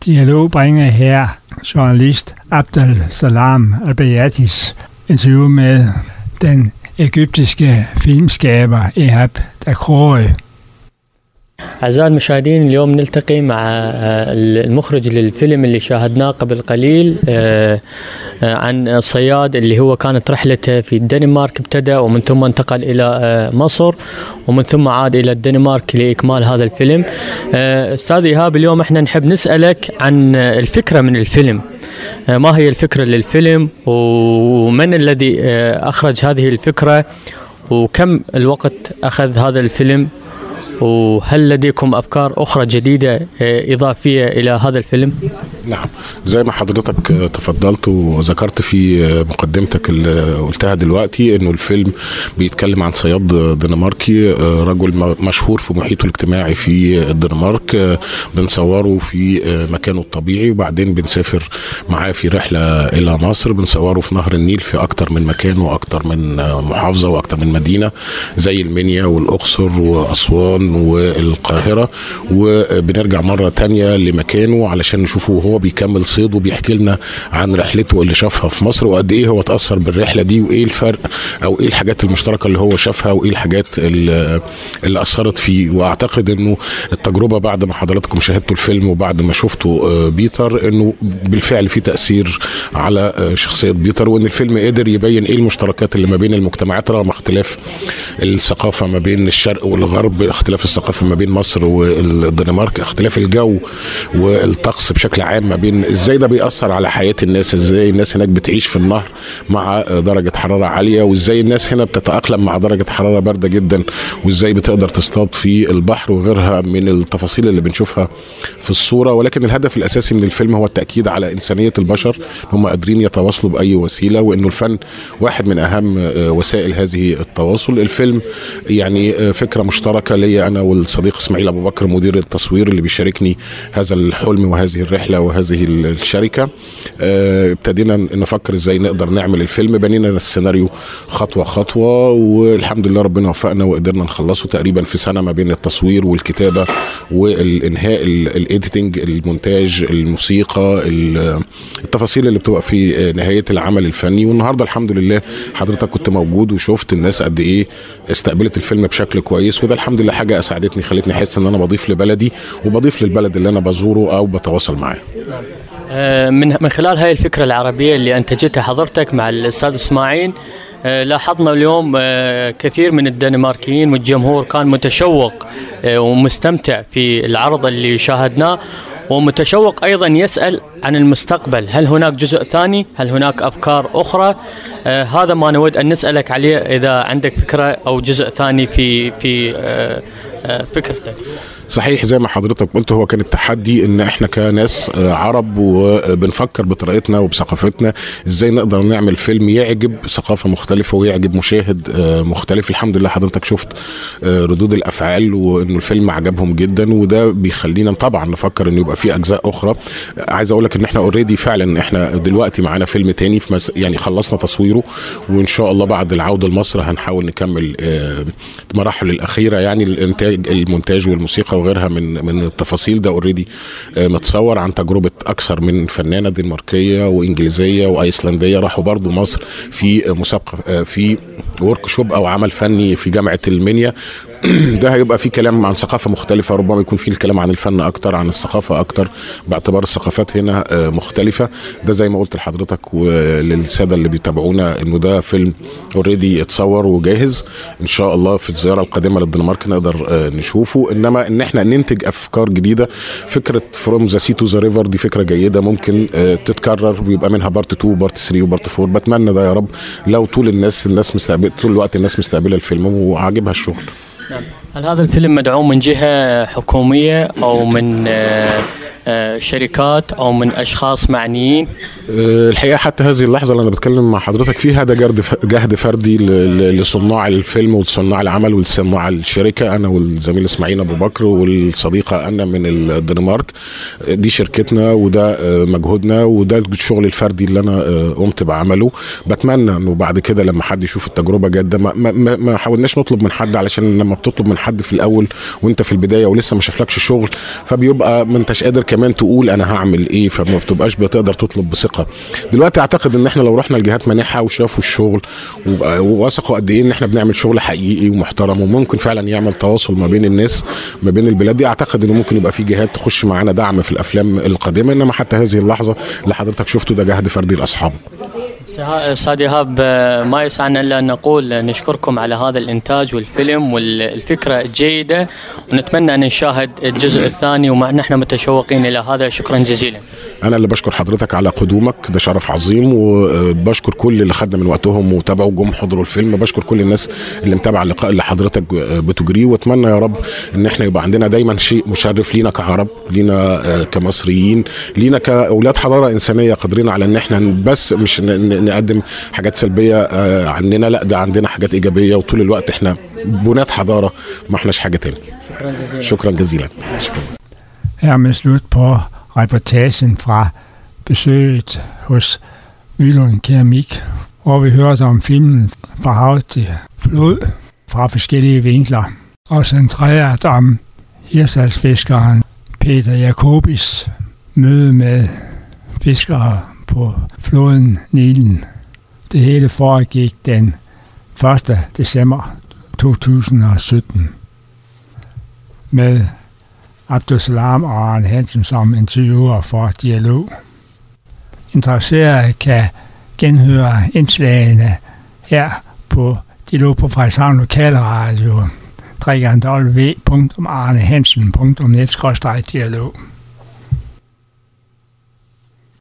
Dialog bringer her journalist Abdel Salam Albayatis interview med den egyptiske filmskaber Ehab Dakroi. أعزائي المشاهدين اليوم نلتقي مع المخرج للفيلم اللي شاهدناه قبل قليل عن الصياد اللي هو كانت رحلته في الدنمارك ابتدى ومن ثم انتقل إلى مصر ومن ثم عاد إلى الدنمارك لإكمال هذا الفيلم أستاذ إيهاب اليوم احنا نحب نسألك عن الفكرة من الفيلم ما هي الفكرة للفيلم ومن الذي أخرج هذه الفكرة وكم الوقت أخذ هذا الفيلم وهل لديكم افكار اخرى جديده اضافيه الى هذا الفيلم؟ نعم زي ما حضرتك تفضلت وذكرت في مقدمتك اللي قلتها دلوقتي انه الفيلم بيتكلم عن صياد دنماركي رجل مشهور في محيطه الاجتماعي في الدنمارك بنصوره في مكانه الطبيعي وبعدين بنسافر معاه في رحله الى مصر بنصوره في نهر النيل في اكتر من مكان واكتر من محافظه واكتر من مدينه زي المنيا والاقصر واسوان والقاهرة وبنرجع مرة تانية لمكانه علشان نشوفه وهو بيكمل صيد وبيحكي لنا عن رحلته اللي شافها في مصر وقد ايه هو تأثر بالرحلة دي وايه الفرق او ايه الحاجات المشتركة اللي هو شافها وايه الحاجات اللي, اللي أثرت فيه واعتقد انه التجربة بعد ما حضراتكم شاهدتوا الفيلم وبعد ما شفتوا بيتر انه بالفعل في تأثير على شخصية بيتر وان الفيلم قدر يبين ايه المشتركات اللي ما بين المجتمعات رغم اختلاف الثقافة ما بين الشرق والغرب اختلاف الثقافه ما بين مصر والدنمارك اختلاف الجو والطقس بشكل عام ما بين ازاي ده بيأثر على حياه الناس ازاي الناس هناك بتعيش في النهر مع درجه حراره عاليه وازاي الناس هنا بتتأقلم مع درجه حراره بارده جدا وازاي بتقدر تصطاد في البحر وغيرها من التفاصيل اللي بنشوفها في الصوره ولكن الهدف الاساسي من الفيلم هو التاكيد على انسانيه البشر هم قادرين يتواصلوا باي وسيله وانه الفن واحد من اهم وسائل هذه التواصل الفيلم يعني فكره مشتركه ليا انا والصديق اسماعيل ابو بكر مدير التصوير اللي بيشاركني هذا الحلم وهذه الرحله وهذه الشركه ابتدينا نفكر ازاي نقدر نعمل الفيلم بنينا السيناريو خطوه خطوه والحمد لله ربنا وفقنا وقدرنا نخلصه تقريبا في سنه ما بين التصوير والكتابه والانهاء الايديتنج المونتاج الموسيقى التفاصيل اللي بتبقى في نهايه العمل الفني والنهارده الحمد لله حضرتك كنت موجود وشفت الناس قد ايه استقبلت الفيلم بشكل كويس وده الحمد لله حاجه اسعدتني خلتني احس ان انا بضيف لبلدي وبضيف للبلد اللي انا بزوره او بتواصل معاه من من خلال هاي الفكره العربيه اللي انتجتها حضرتك مع الاستاذ اسماعيل لاحظنا اليوم كثير من الدنماركيين والجمهور كان متشوق ومستمتع في العرض اللي شاهدناه ومتشوق ايضا يسال عن المستقبل، هل هناك جزء ثاني؟ هل هناك افكار اخرى؟ آه هذا ما نود ان نسالك عليه اذا عندك فكره او جزء ثاني في في آه آه فكرتك. صحيح زي ما حضرتك قلت هو كان التحدي ان احنا كناس عرب وبنفكر بطريقتنا وبثقافتنا ازاي نقدر نعمل فيلم يعجب ثقافه مختلفه ويعجب مشاهد مختلف الحمد لله حضرتك شفت ردود الافعال وانه الفيلم عجبهم جدا وده بيخلينا طبعا نفكر انه يبقى في اجزاء اخرى عايز اقول لك ان احنا اوريدي فعلا احنا دلوقتي معانا فيلم تاني في مس... يعني خلصنا تصويره وان شاء الله بعد العوده لمصر هنحاول نكمل المراحل الاخيره يعني الانتاج المونتاج والموسيقى وغيرها من من التفاصيل ده اوريدي متصور عن تجربه اكثر من فنانه دنماركيه وانجليزيه وايسلنديه راحوا برضو مصر في مسابقه في ورك شوب او عمل فني في جامعه المنيا ده هيبقى فيه كلام عن ثقافه مختلفه ربما يكون فيه الكلام عن الفن اكتر عن الثقافه اكتر باعتبار الثقافات هنا مختلفه ده زي ما قلت لحضرتك وللساده اللي بيتابعونا انه ده فيلم اوريدي اتصور وجاهز ان شاء الله في الزياره القادمه للدنمارك نقدر نشوفه انما ان احنا ننتج افكار جديده فكره فروم ذا سي تو ذا ريفر دي فكره جيده ممكن تتكرر ويبقى منها بارت 2 وبارت 3 وبارت 4 بتمنى ده يا رب لو طول الناس الناس مستقبل طول الوقت الناس مستقبله الفيلم وعاجبها الشغل نعم. هل هذا الفيلم مدعوم من جهة حكومية أو من شركات او من اشخاص معنيين الحقيقه حتى هذه اللحظه اللي انا بتكلم مع حضرتك فيها ده جهد جهد فردي لصناع الفيلم وصناع العمل وصناع الشركه انا والزميل اسماعيل ابو بكر والصديقه انا من الدنمارك دي شركتنا وده مجهودنا وده الشغل الفردي اللي انا قمت بعمله بتمنى انه بعد كده لما حد يشوف التجربه جاده ما, ما, ما حاولناش نطلب من حد علشان لما بتطلب من حد في الاول وانت في البدايه ولسه ما شافلكش شغل فبيبقى ما انتش قادر كمان تقول انا هعمل ايه فما بتبقاش بتقدر تطلب بثقه دلوقتي اعتقد ان احنا لو رحنا لجهات مانحه وشافوا الشغل و- ووثقوا قد ايه ان احنا بنعمل شغل حقيقي ومحترم وممكن فعلا يعمل تواصل ما بين الناس ما بين البلاد دي اعتقد انه ممكن يبقى في جهات تخش معانا دعم في الافلام القادمه انما حتى هذه اللحظه اللي حضرتك شفته ده جهد فردي لاصحابه استاذ ايهاب آه، ما يسعنا الا ان نقول نشكركم على هذا الانتاج والفيلم والفكره الجيده ونتمنى ان نشاهد الجزء الثاني ونحن متشوقين الى هذا شكرا جزيلا. انا اللي بشكر حضرتك على قدومك ده شرف عظيم وبشكر كل اللي خدنا من وقتهم وتابعوا جم حضروا الفيلم بشكر كل الناس اللي متابعه اللقاء اللي حضرتك بتجريه واتمنى يا رب ان احنا يبقى عندنا دايما شيء مشرف لينا كعرب لينا آه، كمصريين لينا كاولاد حضاره انسانيه قادرين على ان احنا بس مش ن- ن- نقدم حاجات سلبيه آه، عننا لا ده عندنا حاجات ايجابيه وطول الوقت احنا بنات حضاره ما احناش حاجه تاني شكرا جزيلا. شكرا جزيلا شكرا Hermed slut på reportagen fra besøget hos Mølund Keramik, hvor vi hørte om filmen fra hav til flod fra forskellige vinkler, og centreret om hirsalsfiskeren Peter Jacobis møde med fiskere på floden Nilen. Det hele foregik den 1. december 2017 med Abdulsalam og Arne Hansen som interviewer for Dialog. Interesserede kan genhøre indslagene her på Dialog på Frederikshavn Lokalradio www.arnehansen.net-dialog.